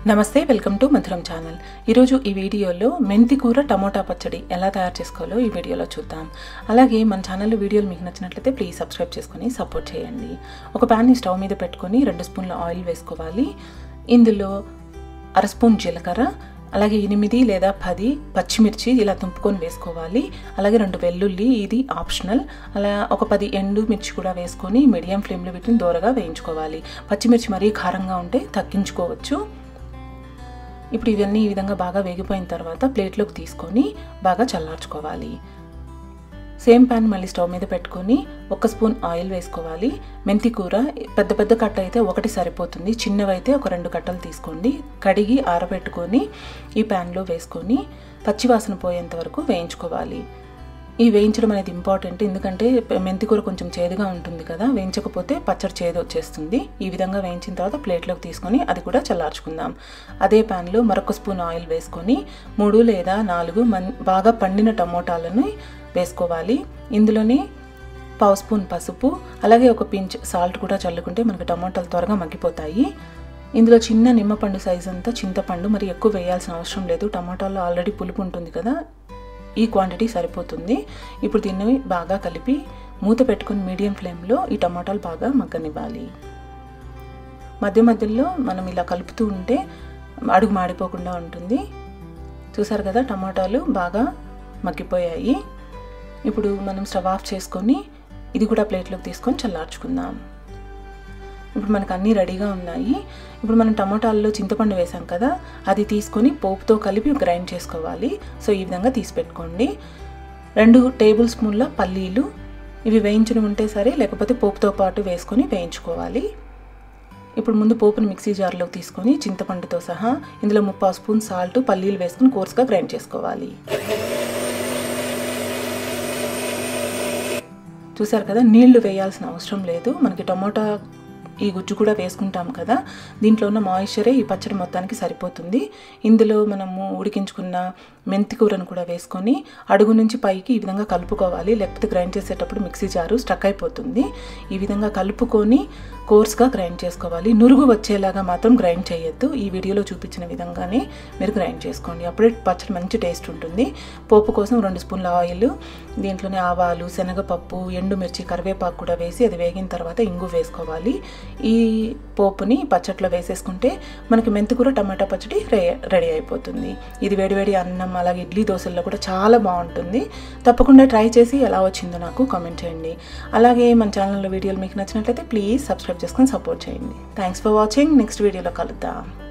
నమస్తే welcome to మధురం channel ఈరోజు ఈ వీడియోలో మెంతి కూర టమోటా పచ్చడి ఎలా తయారు చేసుకోవాలో ఈ వీడియోలో చూద్దాం అలాగే మన ఛానల్లో వీడియోలు మీకు నచ్చినట్లయితే ప్లీజ్ సబ్స్క్రైబ్ చేసుకొని సపోర్ట్ చేయండి ఒక ప్యాన్ని స్టవ్ మీద పెట్టుకొని రెండు స్పూన్ల ఆయిల్ వేసుకోవాలి ఇందులో అర స్పూన్ జీలకర్ర అలాగే ఎనిమిది లేదా పది పచ్చిమిర్చి ఇలా తుంపుకొని వేసుకోవాలి అలాగే రెండు వెల్లుల్లి ఇది ఆప్షనల్ అలా ఒక పది ఎండు మిర్చి కూడా వేసుకొని మీడియం ఫ్లేమ్లో వీటిని దూరగా వేయించుకోవాలి పచ్చిమిర్చి మరీ కారంగా ఉంటే తగ్గించుకోవచ్చు ఇప్పుడు ఇవన్నీ ఈ విధంగా బాగా వేగిపోయిన తర్వాత ప్లేట్లోకి తీసుకొని బాగా చల్లార్చుకోవాలి సేమ్ ప్యాన్ మళ్ళీ స్టవ్ మీద పెట్టుకొని ఒక స్పూన్ ఆయిల్ వేసుకోవాలి మెంతి కూర పెద్ద పెద్ద కట్ట అయితే ఒకటి సరిపోతుంది చిన్నవైతే ఒక రెండు కట్టలు తీసుకోండి కడిగి ఆరబెట్టుకొని ఈ ప్యాన్లో వేసుకొని పచ్చివాసన పోయేంత వరకు వేయించుకోవాలి ఈ వేయించడం అనేది ఇంపార్టెంట్ ఎందుకంటే మెంతి కూర కొంచెం చేదుగా ఉంటుంది కదా వేయించకపోతే పచ్చడి చేదు వచ్చేస్తుంది ఈ విధంగా వేయించిన తర్వాత ప్లేట్లోకి తీసుకొని అది కూడా చల్లార్చుకుందాం అదే ప్యాన్లో మరొక స్పూన్ ఆయిల్ వేసుకొని మూడు లేదా నాలుగు మన్ బాగా పండిన టమోటాలను వేసుకోవాలి ఇందులోనే పావు స్పూన్ పసుపు అలాగే ఒక పించ్ సాల్ట్ కూడా చల్లుకుంటే మనకు టమోటాలు త్వరగా మగ్గిపోతాయి ఇందులో చిన్న నిమ్మపండు సైజ్ అంతా చింతపండు మరి ఎక్కువ వేయాల్సిన అవసరం లేదు టమాటాలో ఆల్రెడీ పులుపు ఉంటుంది కదా ఈ క్వాంటిటీ సరిపోతుంది ఇప్పుడు దీన్ని బాగా కలిపి మూత పెట్టుకుని మీడియం ఫ్లేమ్లో ఈ టమాటాలు బాగా మగ్గనివ్వాలి మధ్య మధ్యలో మనం ఇలా కలుపుతూ ఉంటే అడుగు మాడిపోకుండా ఉంటుంది చూసారు కదా టమాటాలు బాగా మగ్గిపోయాయి ఇప్పుడు మనం స్టవ్ ఆఫ్ చేసుకొని ఇది కూడా ప్లేట్లోకి తీసుకొని చల్లార్చుకుందాం ఇప్పుడు మనకు అన్నీ రెడీగా ఉన్నాయి ఇప్పుడు మనం టమాటాల్లో చింతపండు వేసాం కదా అది తీసుకొని పోపుతో కలిపి గ్రైండ్ చేసుకోవాలి సో ఈ విధంగా తీసి పెట్టుకోండి రెండు టేబుల్ స్పూన్ల పల్లీలు ఇవి వేయించడం ఉంటే సరే లేకపోతే పోపుతో పాటు వేసుకొని వేయించుకోవాలి ఇప్పుడు ముందు పోపుని మిక్సీ జార్లోకి తీసుకొని చింతపండుతో సహా ఇందులో ముప్పావు స్పూన్ సాల్ట్ పల్లీలు వేసుకుని కోర్స్గా గ్రైండ్ చేసుకోవాలి చూసారు కదా నీళ్లు వేయాల్సిన అవసరం లేదు మనకి టమోటా ఈ గుజ్జు కూడా వేసుకుంటాం కదా దీంట్లో ఉన్న మాయిశ్చరే ఈ పచ్చడి మొత్తానికి సరిపోతుంది ఇందులో మనము ఉడికించుకున్న మెంతి కూరను కూడా వేసుకొని అడుగు నుంచి పైకి ఈ విధంగా కలుపుకోవాలి లేకపోతే గ్రైండ్ చేసేటప్పుడు మిక్సీ జారు స్టక్ అయిపోతుంది ఈ విధంగా కలుపుకొని కోర్స్గా గ్రైండ్ చేసుకోవాలి నురుగు వచ్చేలాగా మాత్రం గ్రైండ్ చేయొద్దు ఈ వీడియోలో చూపించిన విధంగానే మీరు గ్రైండ్ చేసుకోండి అప్పుడే పచ్చడి మంచి టేస్ట్ ఉంటుంది పోపు కోసం రెండు స్పూన్ల ఆయిల్ దీంట్లోనే ఆవాలు శనగపప్పు ఎండుమిర్చి కరివేపాకు కూడా వేసి అది వేగిన తర్వాత ఇంగు వేసుకోవాలి ఈ పోపుని పచ్చట్లో వేసేసుకుంటే మనకి మెంతికూర టమాటా పచ్చడి రెడీ అయిపోతుంది ఇది వేడివేడి అన్నం అలాగే ఇడ్లీ దోశల్లో కూడా చాలా బాగుంటుంది తప్పకుండా ట్రై చేసి ఎలా వచ్చిందో నాకు కామెంట్ చేయండి అలాగే మన ఛానల్లో వీడియోలు మీకు నచ్చినట్లయితే ప్లీజ్ సబ్స్క్రైబ్ చేసుకొని సపోర్ట్ చేయండి థ్యాంక్స్ ఫర్ వాచింగ్ నెక్స్ట్ వీడియోలో కలుద్దాం